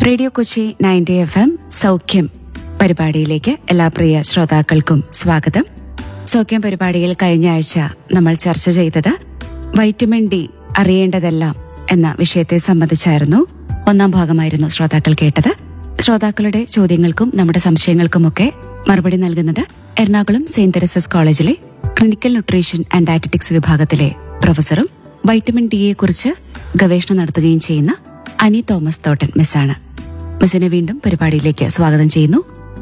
Radio Kochi ninety F M സൗഖ്യം പരിപാടിയിലേക്ക് എല്ലാ പ്രിയ ശ്രോതാക്കൾക്കും സ്വാഗതം സൗഖ്യം പരിപാടിയിൽ കഴിഞ്ഞ ആഴ്ച നമ്മൾ ചർച്ച ചെയ്തത് വൈറ്റമിൻ ഡി അറിയേണ്ടതെല്ലാം എന്ന വിഷയത്തെ സംബന്ധിച്ചായിരുന്നു ഒന്നാം ഭാഗമായിരുന്നു ശ്രോതാക്കൾ കേട്ടത് ശ്രോതാക്കളുടെ ചോദ്യങ്ങൾക്കും നമ്മുടെ സംശയങ്ങൾക്കുമൊക്കെ മറുപടി നൽകുന്നത് എറണാകുളം സെയിന്റ് തെരസസ് കോളേജിലെ ക്ലിനിക്കൽ ന്യൂട്രീഷൻ ആൻഡ് ഡയറ്ററ്റിക്സ് വിഭാഗത്തിലെ പ്രൊഫസറും വൈറ്റമിൻ ഡിയെ കുറിച്ച് ഗവേഷണം നടത്തുകയും ചെയ്യുന്ന അനി തോമസ് തോട്ടൻ മിസ്സാണ് മിസ്സിനെ വീണ്ടും പരിപാടിയിലേക്ക് സ്വാഗതം ചെയ്യുന്നു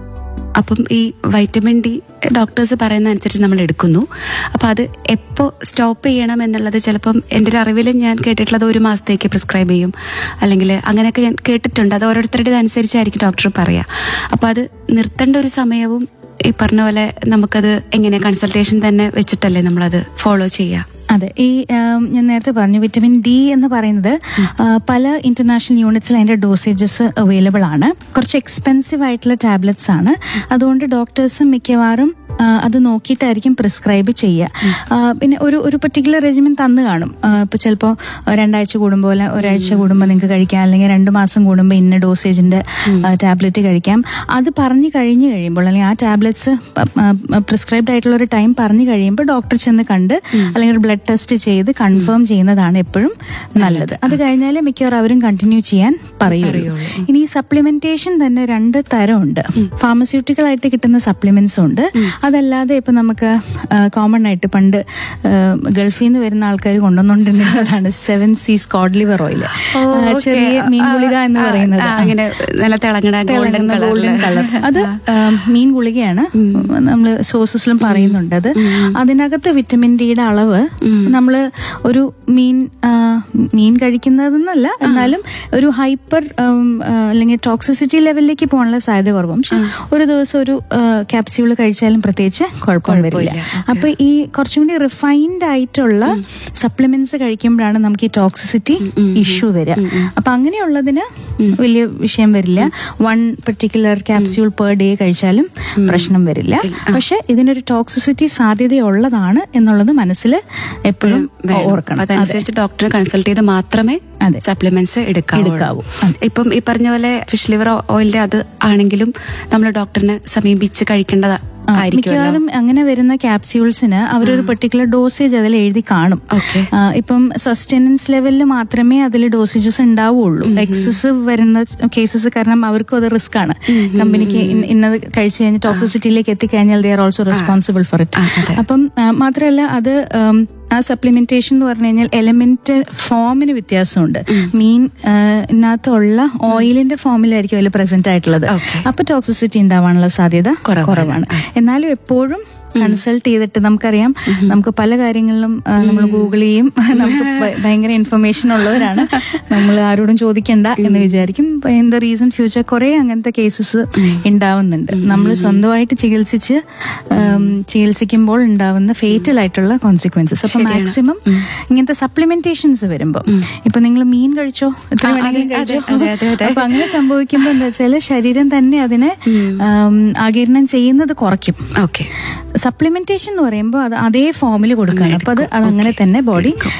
അപ്പം ഈ വൈറ്റമിൻ ഡി ഡോക്ടേഴ്സ് പറയുന്ന അനുസരിച്ച് നമ്മൾ എടുക്കുന്നു അപ്പൊ അത് എപ്പോ സ്റ്റോപ്പ് ചെയ്യണം എന്നുള്ളത് ചിലപ്പം എൻ്റെ ഒരു അറിവിൽ ഞാൻ കേട്ടിട്ടുള്ളത് ഒരു മാസത്തേക്ക് പ്രിസ്ക്രൈബ് ചെയ്യും അല്ലെങ്കിൽ അങ്ങനെയൊക്കെ ഞാൻ കേട്ടിട്ടുണ്ട് അത് ഓരോരുത്തരുടെ അനുസരിച്ചായിരിക്കും ഡോക്ടർ പറയാ അപ്പൊ അത് നിർത്തേണ്ട ഒരു സമയവും ഈ പറഞ്ഞ പോലെ നമുക്കത് എങ്ങനെ കൺസൾട്ടേഷൻ തന്നെ വെച്ചിട്ടല്ലേ നമ്മളത് ഫോളോ ചെയ്യുക അതെ ഈ ആം, ഞാൻ നേരത്തെ പറഞ്ഞു വിറ്റമിൻ ഡി എന്ന് പറയുന്നത് ആ, പല ഇന്റർനാഷണൽ യൂണിറ്റ്സിൽ അതിന്റെ ഡോസേജസ് അവൈലബിൾ ആണ് കുറച്ച് എക്സ്പെൻസീവ് ആയിട്ടുള്ള ടാബ്ലറ്റ്സ് ആണ് അതുകൊണ്ട് ഡോക്ടേഴ്സും മിക്കവാറും ആ, അത് നോക്കിയിട്ടായിരിക്കും പ്രിസ്ക്രൈബ് ചെയ്യുക ആ, പിന്നെ ഒരു ഒരു പെർട്ടിക്കുലർ റെജിമെൻ തന്നു കാണും ഇപ്പോൾ ചിലപ്പോൾ രണ്ടാഴ്ച കൂടുമ്പോൾ അല്ല ഒരാഴ്ച കൂടുമ്പോൾ നിങ്ങൾക്ക് കഴിക്കാം അല്ലെങ്കിൽ രണ്ട് മാസം കൂടുമ്പോൾ ഇന്ന ഡോസേജിന്റെ ടാബ്ലറ്റ് കഴിക്കാം അത് പറഞ്ഞു കഴിഞ്ഞ് കഴിയുമ്പോൾ അല്ലെങ്കിൽ ആ ടാബ്ലറ്റ്സ് പ്രിസ്ക്രൈബ്ഡ് ആയിട്ടുള്ള ഒരു ടൈം പറഞ്ഞു കഴിയുമ്പോൾ ഡോക്ടർ ചെന്ന് കണ്ട് അല്ലെങ്കിൽ ഒരു ബ്ലഡ് ടെസ്റ്റ് ചെയ്ത് കൺഫേം ചെയ്യുന്നതാണ് എപ്പോഴും നല്ലത് അത് കഴിഞ്ഞാൽ മിക്കവാറും അവരും കണ്ടിന്യൂ ചെയ്യാൻ പറയുള്ളൂ ഇനി ഈ സപ്ലിമെന്റേഷൻ തന്നെ രണ്ട് തരമുണ്ട് ഫാർമസ്യൂട്ടിക്കൽ ആയിട്ട് കിട്ടുന്ന സപ്ലിമെന്റ്സ് ഉണ്ട് അതല്ലാതെ ഇപ്പൊ നമുക്ക് കോമൺ ആയിട്ട് പണ്ട് ആ, ഗൾഫിൽ നിന്ന് വരുന്ന ആൾക്കാർ കൊണ്ടുവന്നുകൊണ്ടിരുന്നതാണ് seven seas cod liver oil ചെറിയ മീൻ ഗുളിക എന്ന് പറയുന്നത് ആ, അങ്ങനെ നല്ല തിളങ്ങണ ഗോൾഡൻ ഗോൾഡൻ കളർ അത് ആ, മീൻ ഗുളികയാണ് നമ്മൾ സോഴ്സസിലും പറയുന്നുണ്ട് അത് അതിനകത്ത് വിറ്റമിൻ ഡിയുടെ അളവ് നമ്മൾ ഒരു മീൻ ആ, മീൻ കഴിക്കുന്നതെന്നല്ല എന്നാലും ഒരു ഹൈപ്പർ അല്ലെങ്കിൽ ടോക്സിസിറ്റി ലെവലിലേക്ക് പോകാനുള്ള സാധ്യത കുറവും പക്ഷെ ഒരു ദിവസം ഒരു ക്യാപ്സ്യൂൾ കഴിച്ചാലും പ്രത്യേകിച്ച് കുഴപ്പം വരില്ല അപ്പൊ ഈ കുറച്ചും കൂടി റിഫൈൻഡ് ആയിട്ടുള്ള സപ്ലിമെന്റ്സ് കഴിക്കുമ്പോഴാണ് നമുക്ക് ഈ ടോക്സിസിറ്റി ഇഷ്യൂ വരിക അപ്പൊ അങ്ങനെയുള്ളതിന് വലിയ വിഷയം വരില്ല one particular capsule per day കഴിച്ചാലും പ്രശ്നം വരില്ല പക്ഷെ ഇതിനൊരു ടോക്സിസിറ്റി സാധ്യതയുള്ളതാണ് എന്നുള്ളത് മനസ്സിൽ എപ്പോഴും വേണം. ഓർക്കണം അപ്പൊ അതനുസരിച്ച് ഡോക്ടറെ കൺസൾട്ട് ചെയ്ത് മാത്രമേ അതെ. സപ്ലിമെന്റ്സ് എടുക്കാവൂ എടുക്കാവൂ. അതെ. ഇപ്പം ഈ പറഞ്ഞ പോലെ ഫിഷ് ലിവർ ഓയിലിന്റെ അത് ആണെങ്കിലും നമ്മൾ ഡോക്ടറിനെ സമീപിച്ച് കഴിക്കേണ്ടത് ആയിരിക്കുമല്ലോ മിക്കവാറും അങ്ങനെ വരുന്ന ക്യാപ്സ്യൂൾസിന് അവരൊരു പെർട്ടിക്കുലർ ഡോസേജ് അതിൽ എഴുതി കാണും Okay. ആ, ഇപ്പം സസ്റ്റൈനൻസ് ലെവലിൽ മാത്രമേ അതിൽ ഡോസേജസ് ഉണ്ടാവുള്ളൂ എക്സസ് വരുന്ന കേസസ് കാരണം അവർക്കും അത് റിസ്ക് ആണ് കമ്പനിക്ക് ഇന്ന- ഇന്നത് കഴിച്ചു കഴിഞ്ഞ് ടോക്സിസിറ്റിയിലേക്ക് എത്തിക്കഴിഞ്ഞാൽ they are also responsible for it ആ, അതെ. അപ്പം ആ, മാത്രമല്ല അത് ഉം, ആ സപ്ലിമെന്റേഷൻ എന്ന് പറഞ്ഞു കഴിഞ്ഞാൽ എലമെന്റ് ഫോമിന് വ്യത്യാസമുണ്ട് മീൻ ആ, ഇതിനകത്തുള്ള ഓയിലിന്റെ ഫോമിലായിരിക്കും അതിൽ പ്രസന്റ് ആയിട്ടുള്ളത് Okay. അപ്പൊ ടോക്സിസിറ്റി ഉണ്ടാവാനുള്ള സാധ്യത കുറവാണ്. കുറവാണ് എന്നാലും എപ്പോഴും കൺസൾട്ട് ചെയ്തിട്ട് നമുക്കറിയാം നമുക്ക് പല കാര്യങ്ങളിലും നമ്മൾ ഗൂഗിൾ ചെയ്യും നമുക്ക് ഭ- ഭയങ്കര ഇൻഫർമേഷൻ ഉള്ളവരാണ് നമ്മൾ ആരോടും ചോദിക്കണ്ട എന്ന് വിചാരിക്കും എന്താ റീസൺ ഫ്യൂച്ചർ കുറെ അങ്ങനത്തെ കേസസ് ഉണ്ടാവുന്നുണ്ട് നമ്മൾ സ്വന്തമായിട്ട് ചികിത്സിച്ച് ഉം, ചികിത്സിക്കുമ്പോൾ ഉണ്ടാവുന്ന ഫേറ്റൽ ആയിട്ടുള്ള കോൺസിക്വൻസസ് അപ്പൊ മാക്സിമം ഇങ്ങനത്തെ സപ്ലിമെന്റേഷൻസ് വരുമ്പോൾ ഇപ്പൊ നിങ്ങൾ മീൻ കഴിച്ചോ എത്ര ആ, വേണമെങ്കിലും അതെ, കഴിച്ചോ അതെ, അതെ, അതെ. അപ്പൊ അങ്ങനെ സംഭവിക്കുമ്പോൾ എന്താ വെച്ചാല് ശരീരം തന്നെ അതിനെ ഉം, ആഗിരണം ചെയ്യുന്നത് കുറയ്ക്കും ഓക്കെ സപ്ലിമെന്റേഷൻ എന്ന് പറയുമ്പോൾ അത് അതേ ഫോമിൽ കൊടുക്കണം അപ്പൊ അത് അത് അങ്ങനെ തന്നെ ബോഡി